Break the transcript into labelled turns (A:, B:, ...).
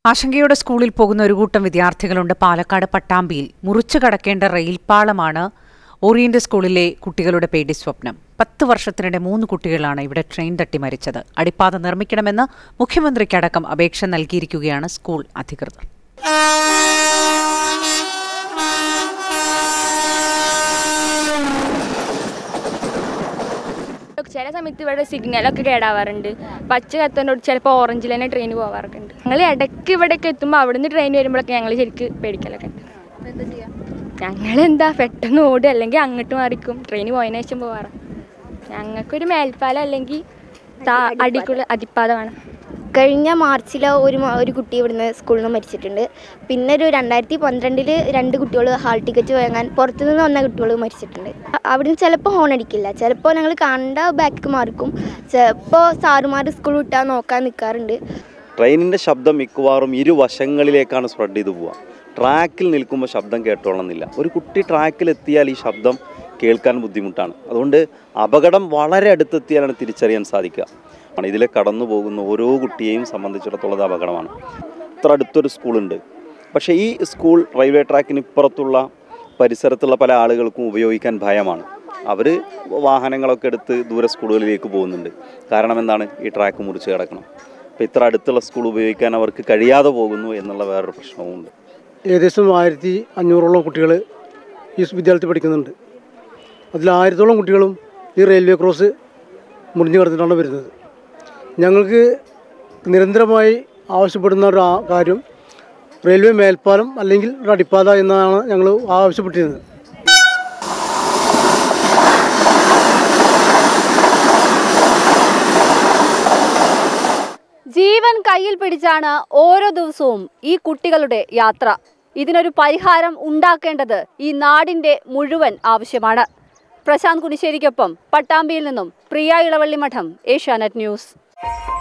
A: ആശങ്കയോടെ സ്കൂളിൽ പോകുന്ന ഒരു കൂട്ടം വിദ്യാർത്ഥികളുണ്ട് പാലക്കാട് പട്ടാമ്പിയിൽ മുറിച്ചു കടക്കേണ്ട റെയിൽപാളമാണ് ഓറിയന്റ് സ്കൂളിലെ കുട്ടികളുടെ പേടി സ്വപ്നം പത്ത് വർഷത്തിനിടെ മൂന്ന് കുട്ടികളാണ് ഇവിടെ ട്രെയിൻ തട്ടി മരിച്ചത് അടിപ്പാത നിർമ്മിക്കണമെന്ന് മുഖ്യമന്ത്രിക്കടക്കം അപേക്ഷ നൽകിയിരിക്കുകയാണ് സ്കൂൾ അധികൃതർ
B: ചില സമയത്ത് ഇവിടെ സിഗ്നലൊക്കെ കേടാവാറുണ്ട് പച്ച കത്തോണ്ട് ചിലപ്പോൾ ഓറഞ്ചിൽ തന്നെ ട്രെയിൻ പോവാറൊക്കെ ഉണ്ട് ഞങ്ങൾ ഇടയ്ക്ക് ഇവിടെയൊക്കെ എത്തുമ്പോൾ അവിടുന്ന് ട്രെയിൻ വരുമ്പോഴൊക്കെ ഞങ്ങൾ ശരിക്ക് പേടിക്കലൊക്കെ ഉണ്ട് ഞങ്ങളെന്താ പെട്ടെന്ന് ഓടും അല്ലെങ്കിൽ അങ്ങോട്ട് മാറിക്കും ട്രെയിൻ പോയതിനു ശേഷം പോവാറ് ഞങ്ങൾക്കൊരു മേൽപ്പാലം അല്ലെങ്കിൽ താ- അടിക്കുള്ള അടിപ്പാത വേണം
C: കഴിഞ്ഞ മാർച്ചിൽ ഒരു മ- ഒരു കുട്ടി ഇവിടുന്ന് സ്കൂളിൽ നിന്ന് മരിച്ചിട്ടുണ്ട് പിന്നെ ഒരു രണ്ടായിരത്തി പന്ത്രണ്ടിൽ രണ്ട് കുട്ടികൾ ഹാൾ ടിക്കറ്റ് വാങ്ങാൻ പുറത്തുനിന്ന് വന്ന കുട്ടികൾ മരിച്ചിട്ടുണ്ട് അ- അവിടുന്ന് ചിലപ്പോൾ ഹോൺ അടിക്കില്ല ചിലപ്പോൾ ഞങ്ങൾ കണ്ട ബാക്ക് മാറിക്കും ചിലപ്പോൾ സാറുമാർ സ്കൂൾ വിട്ടാൽ നോക്കാൻ നിൽക്കാറുണ്ട്
D: ട്രെയിനിൻ്റെ ശബ്ദം മിക്കവാറും ഇരുവശങ്ങളിലേക്കാണ് സ്പ്രെഡ് ചെയ്ത് പോവുക ട്രാക്കിൽ നിൽക്കുമ്പോൾ ശബ്ദം കേട്ടോളണമെന്നില്ല ഒരു കുട്ടി ട്രാക്കിലെത്തിയാൽ ഈ ശബ്ദം കേൾക്കാൻ ബുദ്ധിമുട്ടാണ് അതുകൊണ്ട് അപകടം വളരെ അടുത്തെത്തിയാലാണ് തിരിച്ചറിയാൻ സാധിക്കുക ആണ് ഇതിലെ കടന്നു പോകുന്ന ഓരോ കുട്ടിയെയും സംബന്ധിച്ചിടത്തോളം ഇത് അപകടമാണ് ഇത്ര അടുത്തൊരു സ്കൂളുണ്ട് പക്ഷേ ഈ സ്കൂൾ റെയിൽവേ ട്രാക്കിന് ഇപ്പുറത്തുള്ള പരിസരത്തുള്ള പല ആളുകൾക്കും ഉപയോഗിക്കാൻ ഭയമാണ് അവർ വാഹനങ്ങളൊക്കെ എടുത്ത് ദൂരെ സ്കൂളുകളിലേക്ക് പോകുന്നുണ്ട് കാരണം എന്താണ് ഈ ട്രാക്ക് മുറിച്ച് കിടക്കണം അപ്പോൾ ഇത്ര അടുത്തുള്ള സ്കൂൾ ഉപയോഗിക്കാൻ അവർക്ക് കഴിയാതെ പോകുന്നു എന്നുള്ള വേറൊരു പ്രശ്നവുമുണ്ട്
E: ഏകദേശം ആയിരത്തി അഞ്ഞൂറോളം കുട്ടികൾ ഈ വിദ്യാലയത്തിൽ പഠിക്കുന്നുണ്ട് അതിൽ ആയിരത്തോളം കുട്ടികളും ഈ റെയിൽവേ ക്രോസ് മുറിഞ്ഞു കിടന്നിട്ടാണ് വരുന്നത് ഞങ്ങൾക്ക് നിരന്തരമായി ആവശ്യപ്പെടുന്ന ഒരു ആ- കാര്യം റെയിൽവേ മേൽപ്പാലം അല്ലെങ്കിൽ ഒരു അടിപ്പാത എന്നാണ് ഞങ്ങൾ ആവശ്യപ്പെട്ടിരുന്നത്
F: ജീവൻ കയ്യിൽ പിടിച്ചാണ് ഓരോ ദിവസവും ഈ കുട്ടികളുടെ യാത്ര ഇതിനൊരു പരിഹാരം ഉണ്ടാക്കേണ്ടത് ഈ നാടിന്റെ മുഴുവൻ ആവശ്യമാണ് പ്രശാന്ത് കുനിശ്ശേരിക്കൊപ്പം പട്ടാമ്പിയിൽ നിന്നും പ്രിയ ഇളവള്ളി മഠം ഏഷ്യാനെറ്റ് ന്യൂസ്